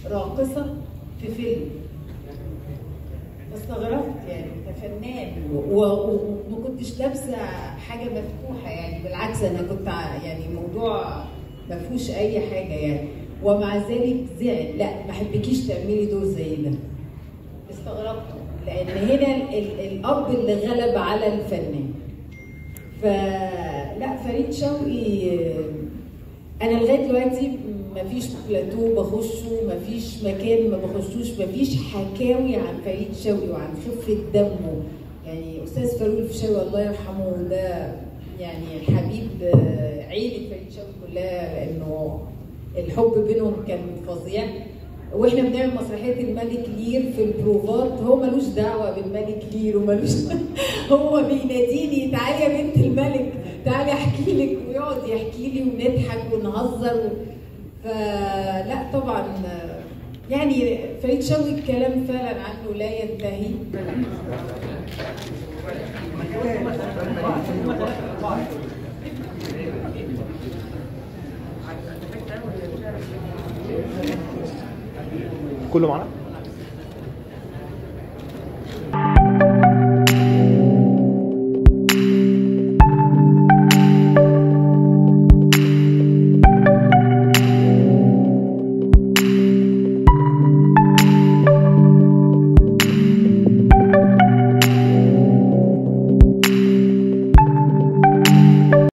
راقصه في فيلم فاستغربت يعني انت فنان و- و- وما كنتش لابسه حاجه مفتوحه يعني بالعكس انا كنت ع- يعني الموضوع ما فيهوش اي حاجه يعني ومع ذلك زعل لا ما احبكيش تعملي دور زي ده استغربت لان هنا ال- ال- الاب اللي غلب على الفنان فلا فريد شوقي آه، انا لغايه دلوقتي مفيش بلاتو بخشه مفيش مكان ما بخشوش مفيش حكاوي عن فريد شوقي وعن خفه دمه يعني استاذ فاروق الفيشاوي الله يرحمه ده يعني حبيب آه، عيله فريد شوقي كلها لانه الحب بينهم كان فظيع واحنا بنعمل مسرحيه الملك لير في البروفات هو ملوش دعوه بالملك لير وملوش هو بيناديني تعالي يا بنت الملك تعالي احكي لك ويقعد يحكي لي ونضحك ونهزر و... فلا طبعا يعني فريد شوقي الكلام فعلا عنه لا ينتهي كله معانا